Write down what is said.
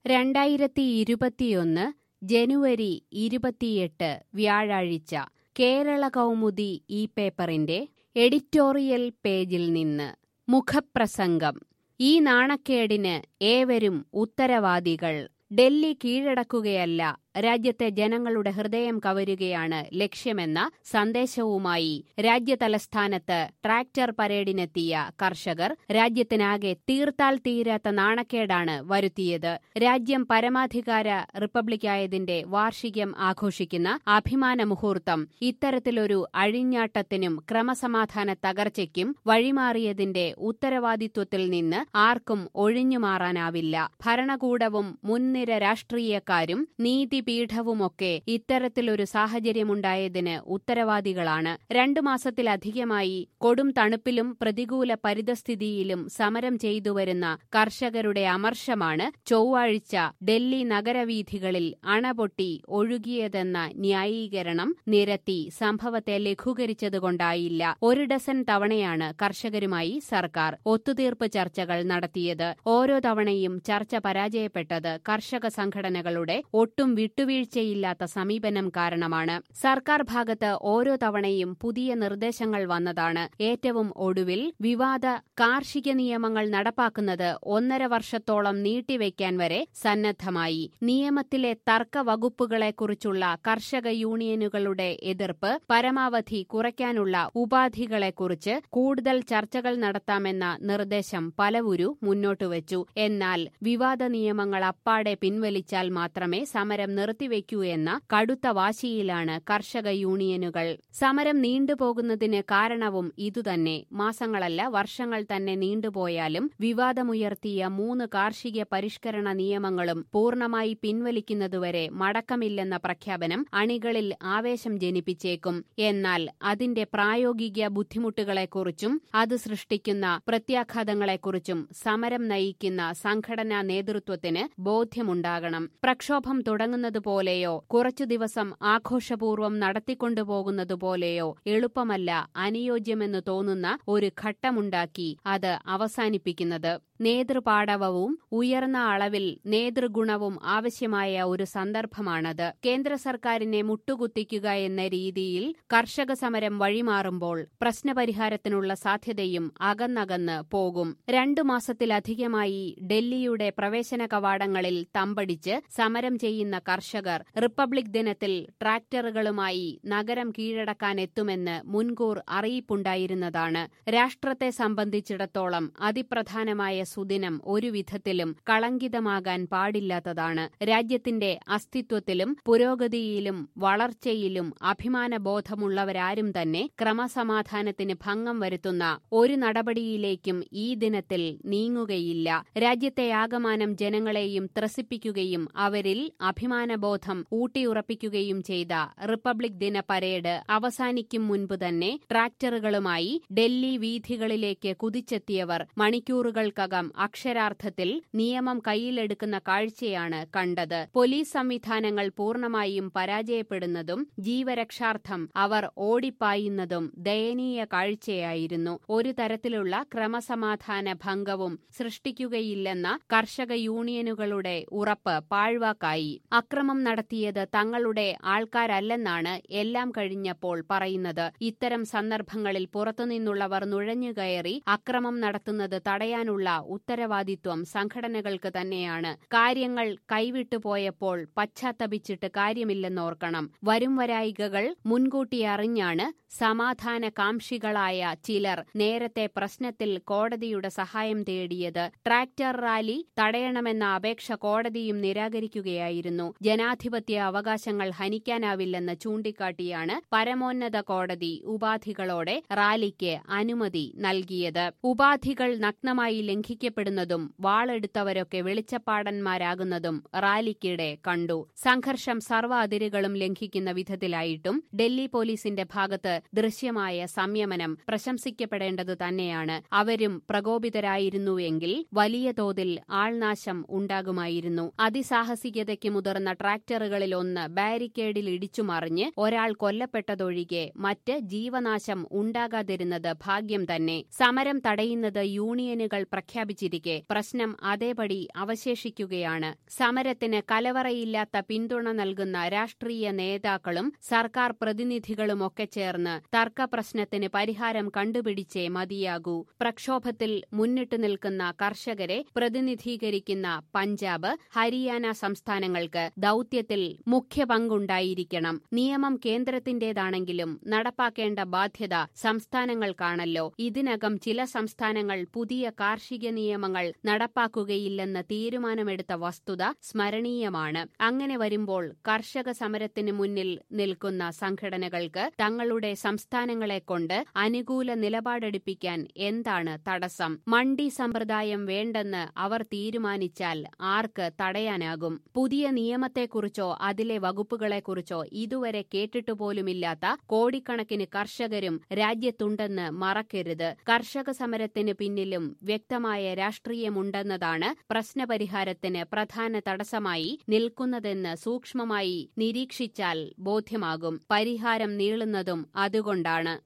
രണ്ടായിരത്തി ഇരുപത്തിയൊന്ന് ജനുവരി ഇരുപത്തിയെട്ട് വ്യാഴാഴ്ച കേരള കൗമുദി ഈ പേപ്പറിന്റെ എഡിറ്റോറിയൽ പേജിൽ നിന്ന് മുഖപ്രസംഗം ഈ നാണക്കേടിന് ഏവരും ഉത്തരവാദികൾ ഡൽഹി കീഴടക്കുകയല്ല രാജ്യത്തെ ജനങ്ങളുടെ ഹൃദയം കവരുകയാണ് ലക്ഷ്യമെന്ന സന്ദേശവുമായി രാജ്യതലസ്ഥാനത്ത് ട്രാക്ടർ പരേഡിനെത്തിയ കർഷകർ രാജ്യത്തിനാകെ തീർത്താൽ തീരാത്ത നാണക്കേടാണ് വരുത്തിയത് രാജ്യം പരമാധികാര റിപ്പബ്ലിക്കായതിന്റെ വാർഷികം ആഘോഷിക്കുന്ന അഭിമാന മുഹൂർത്തം ഇത്തരത്തിലൊരു അഴിഞ്ഞാട്ടത്തിനും ക്രമസമാധാന തകർച്ചയ്ക്കും വഴിമാറിയതിന്റെ ഉത്തരവാദിത്വത്തിൽ നിന്ന് ആർക്കും ഒഴിഞ്ഞുമാറാനാവില്ല ഭരണകൂടവും മുൻനിര രാഷ്ട്രീയക്കാരും നീതി പീഠവുമൊക്കെ ഇത്തരത്തിലൊരു സാഹചര്യമുണ്ടായതിന് ഉത്തരവാദികളാണ് രണ്ടു മാസത്തിലധികമായി കൊടും തണുപ്പിലും പ്രതികൂല പരിതസ്ഥിതിയിലും സമരം ചെയ്തുവരുന്ന കർഷകരുടെ അമർഷമാണ് ചൊവ്വാഴ്ച ഡൽഹി നഗരവീഥികളിൽ അണപൊട്ടി ഒഴുകിയതെന്ന ന്യായീകരണം നിരത്തി സംഭവത്തെ ലഘൂകരിച്ചതുകൊണ്ടായില്ല ഒരു ഡസൻ തവണയാണ് കർഷകരുമായി സർക്കാർ ഒത്തുതീർപ്പ് ചർച്ചകൾ നടത്തിയത് ഓരോ തവണയും ചർച്ച പരാജയപ്പെട്ടത് കർഷക സംഘടനകളുടെ ഒട്ടും വിട്ടുവീഴ്ചയില്ലാത്ത സമീപനം കാരണമാണ് സർക്കാർ ഭാഗത്ത് ഓരോ തവണയും പുതിയ നിർദ്ദേശങ്ങൾ വന്നതാണ് ഏറ്റവും ഒടുവിൽ വിവാദ കാർഷിക നിയമങ്ങൾ നടപ്പാക്കുന്നത് ഒന്നര വർഷത്തോളം നീട്ടിവെക്കാൻ വരെ സന്നദ്ധമായി നിയമത്തിലെ തർക്ക വകുപ്പുകളെക്കുറിച്ചുള്ള കർഷക യൂണിയനുകളുടെ എതിർപ്പ് പരമാവധി കുറയ്ക്കാനുള്ള ഉപാധികളെക്കുറിച്ച് കൂടുതൽ ചർച്ചകൾ നടത്താമെന്ന നിർദ്ദേശം പലവുരു മുന്നോട്ടുവച്ചു എന്നാൽ വിവാദ നിയമങ്ങൾ അപ്പാടെ പിൻവലിച്ചാൽ മാത്രമേ സമരം നിർത്തിവെക്കൂ എന്ന കടുത്ത വാശിയിലാണ് കർഷക യൂണിയനുകൾ സമരം നീണ്ടുപോകുന്നതിന് കാരണവും ഇതുതന്നെ മാസങ്ങളല്ല വർഷങ്ങൾ തന്നെ നീണ്ടുപോയാലും വിവാദമുയർത്തിയ മൂന്ന് കാർഷിക പരിഷ്കരണ നിയമങ്ങളും പൂർണ്ണമായി പിൻവലിക്കുന്നതുവരെ മടക്കമില്ലെന്ന പ്രഖ്യാപനം അണികളിൽ ആവേശം ജനിപ്പിച്ചേക്കും എന്നാൽ അതിന്റെ പ്രായോഗിക ബുദ്ധിമുട്ടുകളെക്കുറിച്ചും അത് സൃഷ്ടിക്കുന്ന പ്രത്യാഘാതങ്ങളെക്കുറിച്ചും സമരം നയിക്കുന്ന സംഘടനാ നേതൃത്വത്തിന് ബോധ്യമുണ്ടാകണം പ്രക്ഷോഭം തുടങ്ങുന്നതുപോലെയോ കുറച്ചു ദിവസം ആഘോഷപൂർവ്വം നടത്തിക്കൊണ്ടുപോകുന്നതുപോലെയോ എളുപ്പമല്ല അനുയോജ്യമെന്ന് തോന്നുന്ന ഒരു ഘട്ടമുണ്ടാക്കി അത് അവസാനിപ്പിക്കുന്നത് നേതൃപാടവവും ഉയർന്ന അളവിൽ നേതൃഗുണവും ആവശ്യമായ ഒരു സന്ദർഭമാണത് കേന്ദ്ര സർക്കാരിനെ മുട്ടുകുത്തിക്കുക എന്ന രീതിയിൽ കർഷക സമരം വഴിമാറുമ്പോൾ പ്രശ്നപരിഹാരത്തിനുള്ള സാധ്യതയും അകന്നകന്ന് പോകും രണ്ടു മാസത്തിലധികമായി ഡൽഹിയുടെ പ്രവേശന കവാടങ്ങളിൽ തമ്പടിച്ച് സമരം ചെയ്യുന്ന കർഷകർ റിപ്പബ്ലിക് ദിനത്തിൽ ട്രാക്ടറുകളുമായി നഗരം കീഴടക്കാനെത്തുമെന്ന് മുൻകൂർ അറിയിപ്പുണ്ടായിരുന്നതാണ് രാഷ്ട്രത്തെ സംബന്ധിച്ചിടത്തോളം അതിപ്രധാനമായ സുദിനം ഒരു വിധത്തിലും കളങ്കിതമാകാൻ പാടില്ലാത്തതാണ് രാജ്യത്തിന്റെ അസ്തിത്വത്തിലും പുരോഗതിയിലും വളർച്ചയിലും അഭിമാനബോധമുള്ളവരാരും തന്നെ ക്രമസമാധാനത്തിന് ഭംഗം വരുത്തുന്ന ഒരു നടപടിയിലേക്കും ഈ ദിനത്തിൽ നീങ്ങുകയില്ല രാജ്യത്തെ ആകമാനം ജനങ്ങളെയും ത്രസിപ്പിക്കുകയും അവരിൽ അഭിമാനബോധം ഊട്ടിയുറപ്പിക്കുകയും ചെയ്ത റിപ്പബ്ലിക് ദിന പരേഡ് അവസാനിക്കും മുൻപ് തന്നെ ട്രാക്ടറുകളുമായി ഡൽഹി വീഥികളിലേക്ക് കുതിച്ചെത്തിയവർ മണിക്കൂറുകൾക്കകം അക്ഷരാർത്ഥത്തിൽ നിയമം കയ്യിലെടുക്കുന്ന കാഴ്ചയാണ് കണ്ടത് പോലീസ് സംവിധാനങ്ങൾ പൂർണ്ണമായും പരാജയപ്പെടുന്നതും ജീവരക്ഷാർത്ഥം അവർ ഓടിപ്പായുന്നതും ദയനീയ കാഴ്ചയായിരുന്നു ഒരു തരത്തിലുള്ള ക്രമസമാധാന ഭംഗവും സൃഷ്ടിക്കുകയില്ലെന്ന കർഷക യൂണിയനുകളുടെ ഉറപ്പ് പാഴ്വാക്കായി അക്രമം നടത്തിയത് തങ്ങളുടെ ആൾക്കാരല്ലെന്നാണ് എല്ലാം കഴിഞ്ഞപ്പോൾ പറയുന്നത് ഇത്തരം സന്ദർഭങ്ങളിൽ പുറത്തുനിന്നുള്ളവർ നുഴഞ്ഞുകയറി അക്രമം നടത്തുന്നത് തടയാനുള്ള ഉത്തരവാദിത്വം സംഘടനകൾക്ക് തന്നെയാണ് കാര്യങ്ങൾ കൈവിട്ടുപോയപ്പോൾ പശ്ചാത്തപിച്ചിട്ട് കാര്യമില്ലെന്നോർക്കണം വരും വരായികകൾ മുൻകൂട്ടി അറിഞ്ഞാണ് സമാധാന കാംക്ഷികളായ ചിലർ നേരത്തെ പ്രശ്നത്തിൽ കോടതിയുടെ സഹായം തേടിയത് ട്രാക്ടർ റാലി തടയണമെന്ന അപേക്ഷ കോടതിയും നിരാകരിക്കുകയായിരുന്നു ജനാധിപത്യ അവകാശങ്ങൾ ഹനിക്കാനാവില്ലെന്ന് ചൂണ്ടിക്കാട്ടിയാണ് പരമോന്നത കോടതി ഉപാധികളോടെ റാലിക്ക് അനുമതി നൽകിയത് ഉപാധികൾ നഗ്നമായി ലംഘിക്കപ്പെടുന്നതും വാളെടുത്തവരൊക്കെ വെളിച്ചപ്പാടന്മാരാകുന്നതും റാലിക്കിടെ കണ്ടു സംഘർഷം സർവ്വ അതിരുകളും ലംഘിക്കുന്ന വിധത്തിലായിട്ടും ഡൽഹി പോലീസിന്റെ ഭാഗത്ത് ദൃശ്യമായ സംയമനം പ്രശംസിക്കപ്പെടേണ്ടതു തന്നെയാണ് അവരും പ്രകോപിതരായിരുന്നുവെങ്കിൽ വലിയ തോതിൽ ആൾനാശം ഉണ്ടാകുമായിരുന്നു അതിസാഹസികതയ്ക്ക് മുതിർന്ന ട്രാക്ടറുകളിൽ ഒന്ന് ബാരിക്കേഡിൽ ഇടിച്ചുമറിഞ്ഞ് ഒരാൾ കൊല്ലപ്പെട്ടതൊഴികെ മറ്റ് ജീവനാശം ഉണ്ടാകാതിരുന്നത് ഭാഗ്യം തന്നെ സമരം തടയുന്നത് യൂണിയനുകൾ പ്രഖ്യാപിച്ചു പ്രഖ്യാപിച്ചിരിക്കെ പ്രശ്നം അതേപടി അവശേഷിക്കുകയാണ് സമരത്തിന് കലവറയില്ലാത്ത പിന്തുണ നൽകുന്ന രാഷ്ട്രീയ നേതാക്കളും സർക്കാർ പ്രതിനിധികളുമൊക്കെ ചേർന്ന് തർക്ക പ്രശ്നത്തിന് പരിഹാരം കണ്ടുപിടിച്ചേ മതിയാകൂ പ്രക്ഷോഭത്തിൽ മുന്നിട്ടു നിൽക്കുന്ന കർഷകരെ പ്രതിനിധീകരിക്കുന്ന പഞ്ചാബ് ഹരിയാന സംസ്ഥാനങ്ങൾക്ക് ദൌത്യത്തിൽ മുഖ്യ പങ്കുണ്ടായിരിക്കണം നിയമം കേന്ദ്രത്തിന്റേതാണെങ്കിലും നടപ്പാക്കേണ്ട ബാധ്യത സംസ്ഥാനങ്ങൾക്കാണല്ലോ ഇതിനകം ചില സംസ്ഥാനങ്ങൾ പുതിയ കാർഷിക നിയമങ്ങൾ നടപ്പാക്കുകയില്ലെന്ന് തീരുമാനമെടുത്ത വസ്തുത സ്മരണീയമാണ് അങ്ങനെ വരുമ്പോൾ കർഷക സമരത്തിന് മുന്നിൽ നിൽക്കുന്ന സംഘടനകൾക്ക് തങ്ങളുടെ സംസ്ഥാനങ്ങളെ കൊണ്ട് അനുകൂല നിലപാടെടുപ്പിക്കാൻ എന്താണ് തടസ്സം മണ്ഡി സമ്പ്രദായം വേണ്ടെന്ന് അവർ തീരുമാനിച്ചാൽ ആർക്ക് തടയാനാകും പുതിയ നിയമത്തെക്കുറിച്ചോ അതിലെ വകുപ്പുകളെക്കുറിച്ചോ ഇതുവരെ കേട്ടിട്ടുപോലുമില്ലാത്ത കോടിക്കണക്കിന് കർഷകരും രാജ്യത്തുണ്ടെന്ന് മറക്കരുത് കർഷക സമരത്തിന് പിന്നിലും വ്യക്തമായ രാഷ്ട്രീയമുണ്ടെന്നതാണ് പ്രശ്നപരിഹാരത്തിന് പ്രധാന തടസ്സമായി നിൽക്കുന്നതെന്ന് സൂക്ഷ്മമായി നിരീക്ഷിച്ചാൽ ബോധ്യമാകും പരിഹാരം നീളുന്നതും അതുകൊണ്ടാണ്